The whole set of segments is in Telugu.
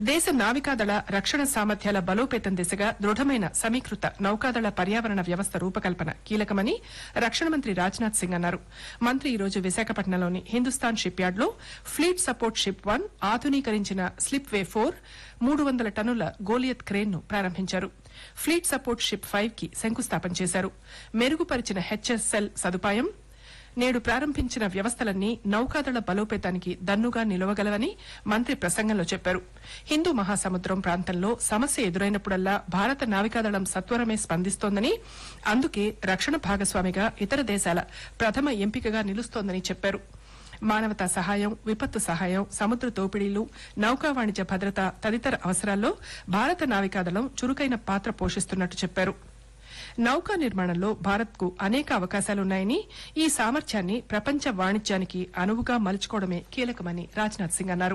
దేశ నావికాదళ రక్షణ సామర్థ్యాల బలోపేతం దిశగా దృఢమైన సమీకృత నౌకాదళ పర్యావరణ వ్యవస్థ రూపకల్పన కీలకమని రక్షణ మంత్రి రాజ్నాథ్ సింగ్ అన్నారు మంత్రి ఈ రోజు విశాఖపట్నంలోని హిందుస్థాన్ షిప్ యార్డ్లో ఫ్లీట్ సపోర్ట్ షిప్ వన్ ఆధునీకరించిన స్లిప్ వే ఫోర్ మూడు వందల టన్నుల గోలియత్ క్రేన్ ను ప్రారంభించారు ఫ్లీట్ సపోర్ట్ షిప్ ఫైవ్ కి శంకుస్థాపన చేశారు మెరుగుపరిచిన హెచ్ఎస్ఎల్ సదుపాయం నేడు ప్రారంభించిన వ్యవస్థలన్నీ నౌకాదళ బలోపేతానికి దన్నుగా నిలవగలవని మంత్రి ప్రసంగంలో చెప్పారు హిందూ మహాసముద్రం ప్రాంతంలో సమస్య ఎదురైనప్పుడల్లా భారత నావికాదళం సత్వరమే స్పందిస్తోందని అందుకే రక్షణ భాగస్వామిగా ఇతర దేశాల ప్రథమ ఎంపికగా నిలుస్తోందని చెప్పారు మానవతా సహాయం విపత్తు సహాయం సముద్ర దోపిడీలు నౌకా వాణిజ్య భద్రత తదితర అవసరాల్లో భారత నావికాదళం చురుకైన పాత్ర పోషిస్తున్నట్టు చెప్పారు నౌకా నిర్మాణంలో భారత్ కు అనేక అవకాశాలున్నాయని ఈ సామర్థ్యాన్ని ప్రపంచ వాణిజ్యానికి అనువుగా మలుచుకోవడమే కీలకమని రాజ్నాథ్ సింగ్ అన్నారు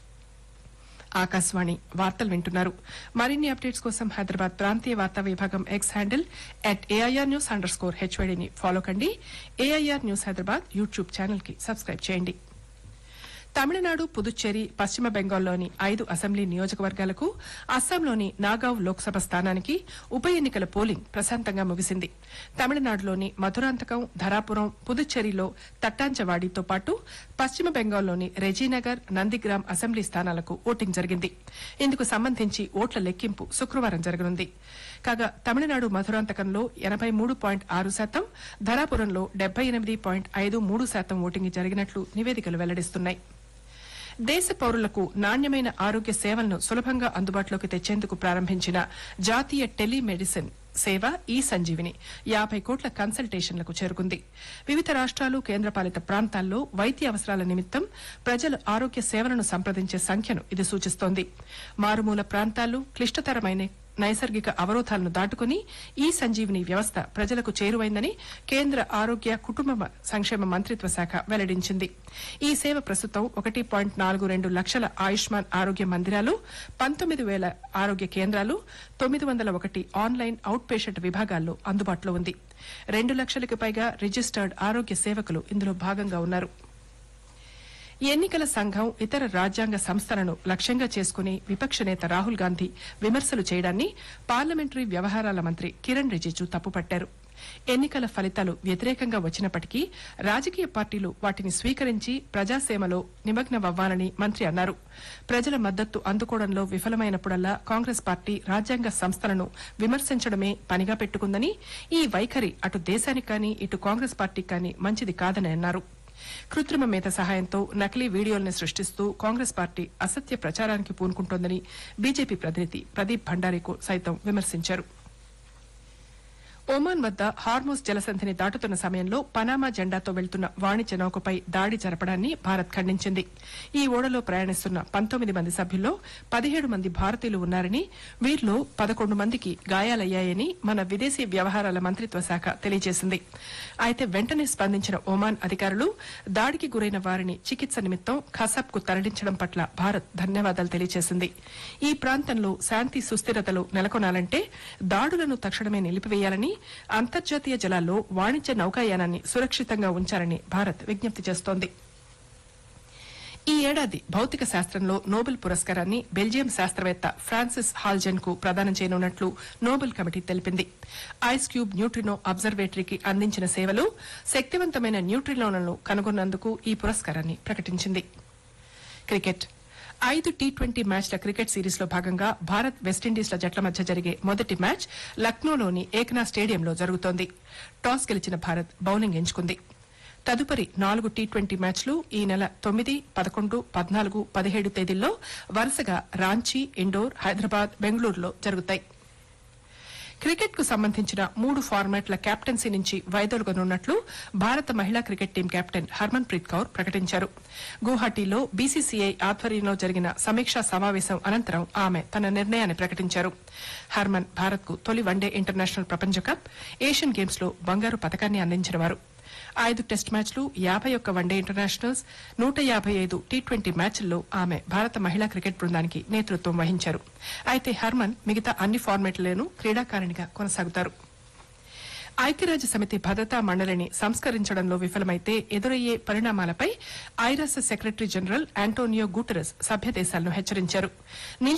ఆకాశవాణి వార్తలు వింటున్నారు మరిన్ని అప్డేట్స్ కోసం హైదరాబాద్ ప్రాంతీయ వార్తా విభాగం X handle at AIR news underscore హెచ్వైడీని ఫాలో కండి AIR news Hyderabad YouTube channel కి సబ్స్క్రైబ్ చేయండి తమిళనాడు పుదుచ్చేరి పశ్చిమ బెంగాల్లోని ఐదు అసెంబ్లీ నియోజకవర్గాలకు అస్సాంలోని నాగావ్ లోక్సభ స్థానానికి ఉప ఎన్నికల పోలింగ్ ప్రశాంతంగా ముగిసింది తమిళనాడులోని మధురాంతకం ధరాపురం పుదుచ్చేరిలో తట్టాంచవాడితో పాటు పశ్చిమ బెంగాల్లోని రెజీనగర్ నందిగ్రామ్ అసెంబ్లీ స్థానాలకు ఓటింగ్ జరిగింది ఇందుకు సంబంధించి ఓట్ల లెక్కింపు శుక్రవారం జరగనుంది కాగా తమిళనాడు మధురాంతకంలో ఎనబై మూడు పాయింట్ ఆరు శాతం ధరాపురంలో డెబ్బై ఎనిమిది పాయింట్ ఐదు మూడు శాతం ఓటింగ్ జరిగినట్లు నివేదికలు వెల్లడిస్తున్నాయి దేశ పౌరులకు నాణ్యమైన ఆరోగ్య సేవలను సులభంగా అందుబాటులోకి తెచ్చేందుకు ప్రారంభించిన జాతీయ టెలిమెడిసిన్ సేవ ఈ సంజీవిని యాభై కోట్ల కన్సల్టేషన్లకు చేరుకుంది వివిధ రాష్ట్రాలు కేంద్రపాలిత ప్రాంతాల్లో వైద్య అవసరాల నిమిత్తం ప్రజలు ఆరోగ్య సేవలను సంప్రదించే సంఖ్యను ఇది సూచిస్తోంది మారుమూల ప్రాంతాలు క్లిష్టతరమైన నైసర్గిక అవరోధాలను దాటుకుని ఈ సంజీవిని వ్యవస్థ ప్రజలకు చేరువైందని కేంద్ర ఆరోగ్య కుటుంబ సంక్షేమ మంత్రిత్వ శాఖ వెల్లడించింది ఈ సేవ ప్రస్తుతం ఒకటి పాయింట్ నాలుగు రెండు లక్షల ఆయుష్మాన్ ఆరోగ్య మందిరాలు పంతొమ్మిది వేల ఆరోగ్య కేంద్రాలు తొమ్మిది వందల ఒకటి ఆన్లైన్ అవుట్ పేషెంట్ విభాగాల్లో అందుబాటులో ఉంది రెండు లక్షలకు పైగా రిజిస్టర్డ్ ఆరోగ్య సేవకులు ఇందులో భాగంగా ఉన్నారు ఎన్నికల సంఘం ఇతర రాజ్యాంగ సంస్థలను లక్ష్యంగా చేసుకుని విపక్ష నేత రాహుల్ గాంధీ విమర్శలు చేయడాన్ని పార్లమెంటరీ వ్యవహారాల మంత్రి కిరణ్ రిజిజు తప్పుపట్టారు ఎన్నికల ఫలితాలు వ్యతిరేకంగా వచ్చినప్పటికీ రాజకీయ పార్టీలు వాటిని స్వీకరించి ప్రజాసేమలో నిమగ్నమవ్వాలని మంత్రి అన్నారు ప్రజల మద్దతు అందుకోవడంలో విఫలమైనప్పుడల్లా కాంగ్రెస్ పార్టీ రాజ్యాంగ సంస్థలను విమర్శించడమే పనిగా పెట్టుకుందని ఈ వైఖరి అటు దేశానికి కానీ ఇటు కాంగ్రెస్ పార్టీకి కానీ మంచిది కాదని అన్నారు కృత్రిమ మేత సహాయంతో నకిలీ వీడియోల్ని సృష్టిస్తూ కాంగ్రెస్ పార్టీ అసత్య ప్రచారానికి పూనుకుంటోందని బీజేపీ ప్రతినిధి ప్రదీప్ భండారీ సైతం విమర్శించారు ఒమాన్ వద్ద హార్మోస్ జలసంధిని దాటుతున్న సమయంలో పనామా జెండాతో వెళ్తున్న వాణిజ్య నౌకపై దాడి జరపడాన్ని భారత్ ఖండించింది ఈ ఓడలో ప్రయాణిస్తున్న పంతొమ్మిది మంది సభ్యుల్లో పదిహేడు మంది భారతీయులు ఉన్నారని వీరిలో పదకొండు మందికి గాయాలయ్యాయని మన విదేశీ వ్యవహారాల మంత్రిత్వ శాఖ తెలియజేసింది అయితే వెంటనే స్పందించిన ఒమాన్ అధికారులు దాడికి గురైన వారిని చికిత్స నిమిత్తం ఖసాబ్ కు తరలించడం పట్ల భారత్ ధన్యవాదాలు తెలియజేసింది ఈ ప్రాంతంలో శాంతి సుస్థిరతలు నెలకొనాలంటే దాడులను తక్షణమే నిలిపివేయాలని అంతర్జాతీయ జలాల్లో వాణిజ్య నౌకాయానాన్ని సురక్షితంగా ఉంచాలని భారత్ విజ్ఞప్తి చేస్తోంది ఈ ఏడాది భౌతిక శాస్త్రంలో నోబెల్ పురస్కారాన్ని బెల్జియం శాస్త్రవేత్త ఫ్రాన్సిస్ హాల్జెన్ కు ప్రదానం చేయనున్నట్లు నోబెల్ కమిటీ తెలిపింది ఐస్ క్యూబ్ న్యూట్రినో అబ్జర్వేటరీకి అందించిన సేవలు శక్తివంతమైన న్యూట్రినోలను కనుగొన్నందుకు ఈ పురస్కారాన్ని ప్రకటించింది క్రికెట్ ఐదు టీ ట్వంటీ మ్యాచ్ల క్రికెట్ సిరీస్ లో భాగంగా భారత్ వెస్టిండీస్ల జట్ల మధ్య జరిగే మొదటి మ్యాచ్ లక్నోలోని ఏక్నా స్టేడియంలో జరుగుతోంది టాస్ గెలిచిన భారత్ బౌలింగ్ ఎంచుకుంది తదుపరి నాలుగు టీ ట్వంటీ మ్యాచ్లు ఈ నెల తొమ్మిది పదకొండు పద్నాలుగు పదిహేడు తేదీల్లో వరుసగా రాంచీ ఇండోర్ హైదరాబాద్ బెంగళూరులో జరుగుతాయి క్రికెట్ కు సంబంధించిన మూడు ఫార్మాట్ల కెప్టెన్సీ నుంచి వైదొలగనున్నట్లు భారత మహిళా cricket team captain Harmanpreet Kaur ప్రకటించారు గువాహటీలో బీసీసీఐ ఆధ్వర్యంలో జరిగిన సమీక్షా సమావేశం అనంతరం ఆమె తన నిర్ణయాన్ని ప్రకటించారు హర్మన్ భారత్ కు తొలి వన్డే ఇంటర్నేషనల్ ప్రపంచ కప్ ఏషియన్ గేమ్స్ లో బంగారు పథకాన్ని అందించినవారు ఐదు టెస్ట్ మ్యాచ్లు యాభై ఒక్క వన్డే ఇంటర్నేషనల్స్ నూట యాభై ఐదు టీ ట్వంటీ మ్యాచ్ల్లో ఆమె భారత మహిళా క్రికెట్ బృందానికి నేతృత్వం వహించారు అయితే హర్మన్ మిగతా అన్ని ఫార్మాట్లలోనూ క్రీడాకారిణిగా కొనసాగుతారు ఐక్యరాజ్య సమితి భద్రతా మండలిని సంస్కరించడంలో విఫలమైతే ఎదురయ్యే పరిణామాలపై ఐరాస సెక్రటరీ జనరల్ ఆంటోనియో గుటెరస్ సభ్య దేశాలను హెచ్చరించారు